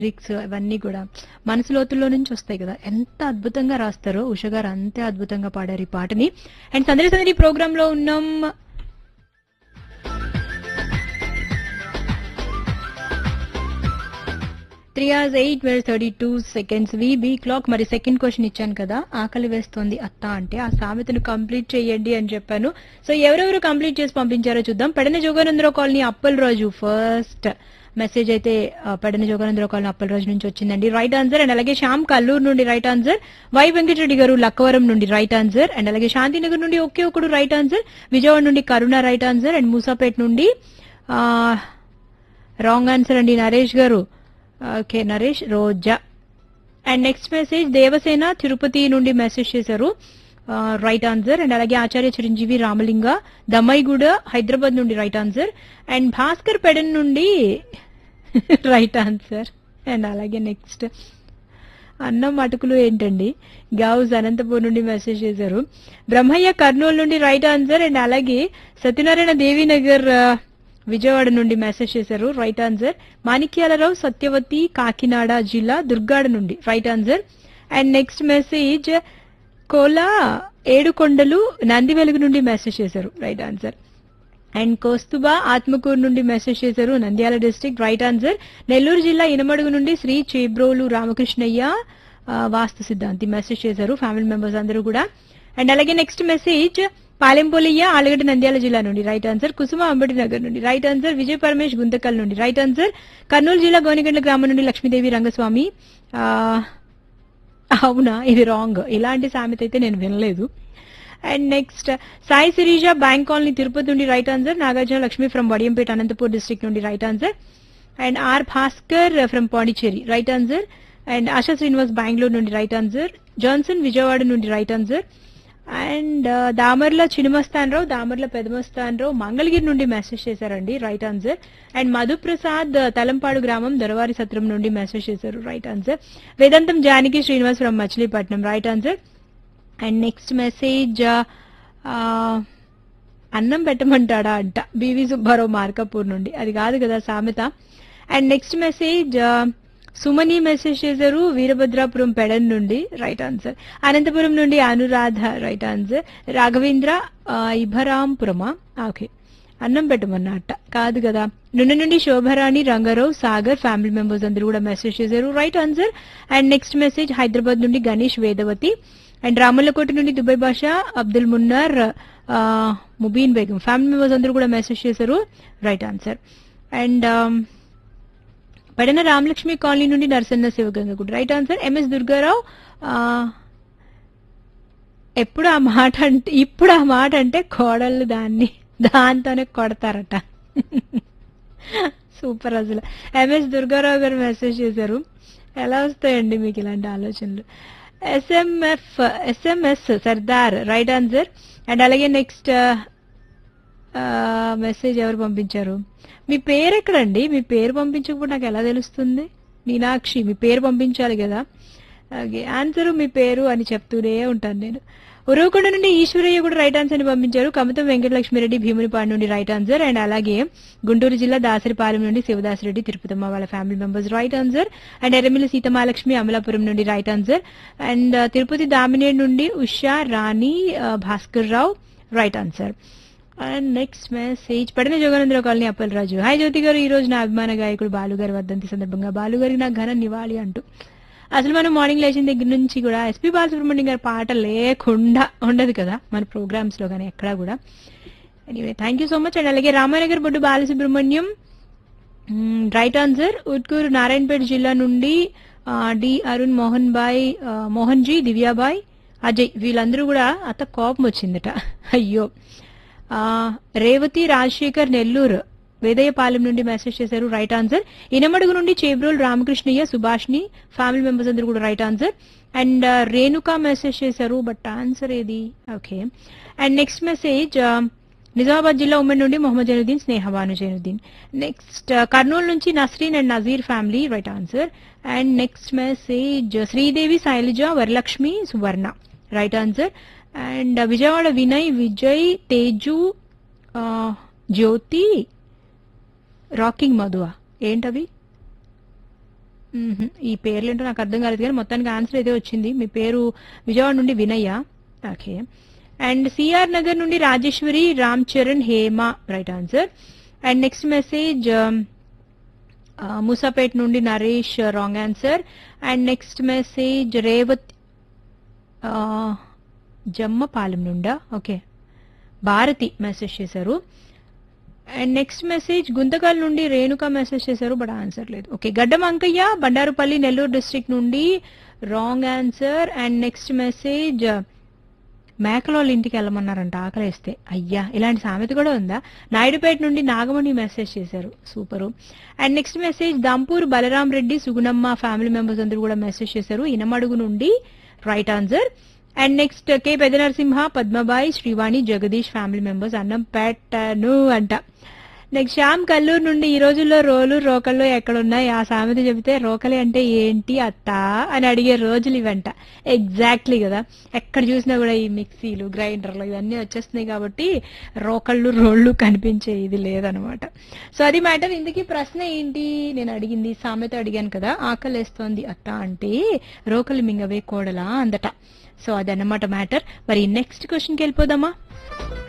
Lyrics అవన్నీ కూడా మనసు లోతుల్లో నుంచి వస్తాయి కదా ఎంత అద్భుతంగా రాస్తారో ఉష గారు అంతే అద్భుతంగా పాడారు ఈ పాటని అండ్ సందడి సందడి ప్రోగ్రామ్ లో ఉన్నాం three hours eight where thirty two seconds we be clock మరి సెకండ్ క్వశ్చన్ ఇచ్చాను కదా ఆకలి వేస్తోంది అత్త అంటే ఆ సామెతను కంప్లీట్ చేయండి అని చెప్పాను సో ఎవరెవరు కంప్లీట్ చేసి పంపించారో చూద్దాం Pedana Joganandarao colony Appal Raju first message అయితే ఆ, పెడన జోగానందరావు కాలనీ అప్పల్ రాజు నుంచి వచ్చిందండి రైట్ ఆన్సర్ అండ్ అలాగే శ్యామ్ కల్లూరు నుండి రైట్ ఆన్సర్ వై వెంకటరెడ్డి గారు లక్కవరం నుండి రైట్ ఆన్సర్ అండ్ అలాగే శాంతినగర్ నుండి ఒకే ఒకడు రైట్ ఆన్సర్ విజయవాడ నుండి Karuna right answer and Moosapet నుండి రాంగ్ ఆన్సర్ అండి Naresh garu okay Naresh Roja and next message Devasena Tirupati నుండి మెసేజ్ చేశారు రైట్ ఆన్సర్ అండ్ అలాగే ఆచార్య చిరంజీవి రామలింగ దమ్మాయిగూడ హైదరాబాద్ నుండి right answer and Bhaskar Pedana నుండి రైట్ ఆన్సర్ అండ్ అలాగే నెక్స్ట్ అన్నం అటుకులు ఏంటండి గౌజ్ అనంతపూర్ నుండి మెసేజ్ చేశారు బ్రహ్మయ్య కర్నూలు నుండి రైట్ ఆన్సర్ అండ్ అలాగే సత్యనారాయణ దేవీనగర్ ఆ, విజయవాడ నుండి మెసేజ్ చేశారు రైట్ ఆన్సర్ మాణిక్యాలరావు సత్యవతి కాకినాడ జిల్లా దుర్గాడ నుండి right answer and next message Kola Edukondalu Nandi Velugu నుండి మెసేజ్ చేశారు right answer and Kostuba Atmakur నుండి మెసేజ్ చేశారు Nandyal district right answer Nellore జిల్లా ఇనమడుగు నుండి శ్రీ చేబ్రోలు రామకృష్ణయ్య ఆ, వాస్తు సిద్ధాంతి మెసేజ్ చేశారు ఫ్యామిలీ మెంబర్స్ అందరూ కూడా అండ్ అలాగే నెక్స్ట్ మెసేజ్ పాలెంపోలయ్య ఆలగడ్డ నంద్యాల జిల్లా నుండి రైట్ ఆన్సర్ కుసుమ అంబటి నగర్ నుండి రైట్ ఆన్సర్ విజయ్ పరమేష్ గుంతకల్ నుండి రైట్ ఆన్సర్ కర్నూలు జిల్లా గోనిగండ్ల గ్రామం నుండి లక్ష్మీదేవి రంగస్వామి ఆ, అవునా ఇది రాంగ్ ఇలాంటి సామెత అయితే నేను వినలేదు and next Sai Sirisha bank colony Tirupati నుండి right answer Nagarjuna Lakshmi from Vadiyampeta Anantapur district నుండి right answer and R Bhaskar from Pondicherry right answer and Asha Srinivas Bengaluru నుండి రైట్ ఆన్సర్ జాన్సన్ విజయవాడ నుండి right answer and Damarla Chinimastanarao Damarla Pedamastanarao Mangalagiri నుండి మెసేజ్ చేశారండి right answer and Madhuprasad Talampadu గ్రామం దొరవారి సత్రం నుండి మెసేజ్ చేశారు right answer Vedantam Janaki Srinivas from Machilipatnam right answer and next message అన్నం పెట్టమంటాడా అంట బివి సుబ్బారావు మార్కాపూర్ నుండి అది కాదు కదా సామెత and next message Sumani message చేశారు వీరభద్రాపురం పెడన్ నుండి రైట్ ఆన్సర్ అనంతపురం నుండి అనురాధ రైట్ ఆన్సర్ రాఘవేంద్ర ఆ, ఇభరాంపురమా ఓకే అన్నం పెట్టమన్నట్ట కాదు కదా నుండి నుండి శోభరాణి రంగారావు సాగర్ ఫ్యామిలీ మెంబర్స్ అందరూ కూడా మెసేజ్ చేశారు right answer and next message Hyderabad నుండి గణేష్ వేదవతి అండ్ రామల్లకోట నుండి దుబాయ్ భాష అబ్దుల్ మున్నార్ ఆ, ముబీన్ బేగం ఫ్యామిలీ మెంబర్స్ అందరూ కూడా మెసేజ్ చేశారు రైట్ ఆన్సర్ అండ్ పడిన రామలక్ష్మి కాలనీ నుండి నరసన్న శివగంగ కూడా రైట్ ఆన్సర్ ఎంఎస్ దుర్గారావు ఆ, ఎప్పుడు ఆ మాట అంటే ఇప్పుడు ఆ మాట అంటే కోడళ్ళు దాన్ని దాంతోనే కొడతారట సూపర్ అసలు ఎంఎస్ దుర్గారావు గారు మెసేజ్ చేశారు ఎలా వస్తాయండి మీకు ఇలాంటి ఆలోచనలు SMF SMS Sardar right answer and అలాగే నెక్స్ట్ మెసేజ్ ఎవరు పంపించారు మీ పేరు ఎక్కడండి మీ పేరు పంపించకపోతే నాకు ఎలా తెలుస్తుంది మీనాక్షి మీ పేరు పంపించాలి కదా ఓకే ఆన్సర్ మీ పేరు అని చెప్తూనే ఉంటాను నేను ఉరవకొండ నుండి ఈశ్వరయ్య కూడా రైట్ ఆన్సర్ ని పంపించారు కమతం వెంకటలక్ష్మిరెడ్డి భీమునిపాడు నుండి రైట్ ఆన్సర్ అండ్ అలాగే గుంటూరు జిల్లా దాసరిపాలెం నుండి శివదాసరెడ్డి తిరుపతమ్మ వాళ్ళ family members right answer and Errammilli Seethamahalakshmi Amalapuram నుండి రైట్ ఆన్సర్ అండ్ తిరుపతి దామినేడ్ నుండి ఉషా రాణి ఆ, Bhaskar Rao right answer and next message Pedana Joganandarao colony Appalaraju hi Jyothi garu ఈ రోజు నా అభిమాన గాయకుడు బాలు గారి వర్ధంతి సందర్భంగా బాలు గారికి నా ఘన నివాళి అంటూ అసలు మనం మార్నింగ్ లేచిన దగ్గర నుంచి కూడా ఎస్పి బాలసుబ్రహ్మణ్యం గారి పాట లేకుండా ఉండదు కదా మన ప్రోగ్రామ్స్ లో కానీ ఎక్కడా కూడా anyway thank you so much and అలాగే రామానగర్ బొడ్డు బాలసుబ్రహ్మణ్యం రైట్ ఆన్సర్ ఉట్కూరు నారాయణపేట జిల్లా నుండి ఆ, డి అరుణ్ మోహన్ బాయ్ ఆ, మోహన్ జీ దివ్యాబాయ్ అజయ్ వీళ్ళందరూ కూడా అత్త కోపం వచ్చిందట అయ్యో ఆ, రేవతి రాజశేఖర్ నెల్లూరు వేదయ్యపాలెం నుండి మెసేజ్ చేశారు రైట్ ఆన్సర్ ఇనమడుగు నుండి చేబ్రోల్ రామకృష్ణయ్య సుభాష్ని ఫ్యామిలీ మెంబర్స్ అందరూ కూడా right answer and Renuka message చేశారు బట్ ఆన్సర్ ఏది okay and next message Nizamabad జిల్లా ఉమ్మడి నుండి మొహమ్మద్ జైనుద్దీన్ స్నేహ భాను జైనుద్దీన్ నెక్స్ట్ కర్నూలు నుంచి Nasreen and Nazeer family right answer and next message Sridevi Sailaja Varalakshmi Suvarna right answer and Vijayawada Vinay Vijay Teju ఆ, జ్యోతి రాకింగ్ మధువా ఏంటవి మ్మ్హ. ఈ పేర్లు ఏంటో నాకు అర్థం కాలేదు కానీ మొత్తానికి ఆన్సర్ అయితే వచ్చింది మీ పేరు విజయవాడ నుండి Vinayya okay and CR Nagar నుండి Rajeshwari Ram Charan Hema right answer and next message Moosapet నుండి Naresh wrong answer and next message Revath ఆ, జమ్మపాలెం నుండా ఓకే భారతి మెసేజ్ చేశారు అండ్ నెక్స్ట్ మెసేజ్ గుంతకల్ నుండి రేణుక మెసేజ్ చేశారు బట్ ఆన్సర్ లేదు ఓకే గడ్డం అంకయ్య బండారుపల్లి నెల్లూరు డిస్ట్రిక్ట్ నుండి wrong answer and next message మేకలోళ్ళ ఇంటికి వెళ్ళమన్నారంట ఆకలేస్తే అయ్యా ఇలాంటి సామెత కూడా ఉందా నాయుడుపేట నుండి నాగమణి మెసేజ్ చేశారు super and next message Dampur Balaram Reddy Sugunamma family members అందరూ కూడా మెసేజ్ చేశారు ఇనమడుగు నుండి right answer and next K పెద్ద నరసింహ పద్మబాయి శ్రీవాణి జగదీష్ ఫ్యామిలీ మెంబర్స్ అన్నం పెట్టను అంట నెక్స్ట్ శ్యామ్ కల్లూరు నుండి ఈ రోజుల్లో రోలు రోకళ్ళు ఎక్కడున్నాయి ఆ సామెత చెబితే రోకలి అంటే ఏంటి అత్త అని అడిగే రోజులు ఇవంట ఎగ్జాక్ట్లీ కదా ఎక్కడ చూసినా కూడా ఈ మిక్సీలు గ్రైండర్లు ఇవన్నీ వచ్చేస్తున్నాయి కాబట్టి రోకళ్ళు రోళ్ళు కనిపించే ఇది లేదనమాట సో అది మ్యాటర్ ఇందుకీ ప్రశ్న ఏంటి నేను అడిగింది సామెత అడిగాను కదా ఆకలేస్తోంది అత్త అంటే రోకలి మింగవే కోడలా అందట సో అదన్నమాట మ్యాటర్ మరి నెక్స్ట్ క్వశ్చన్కి వెళ్ళిపోదామా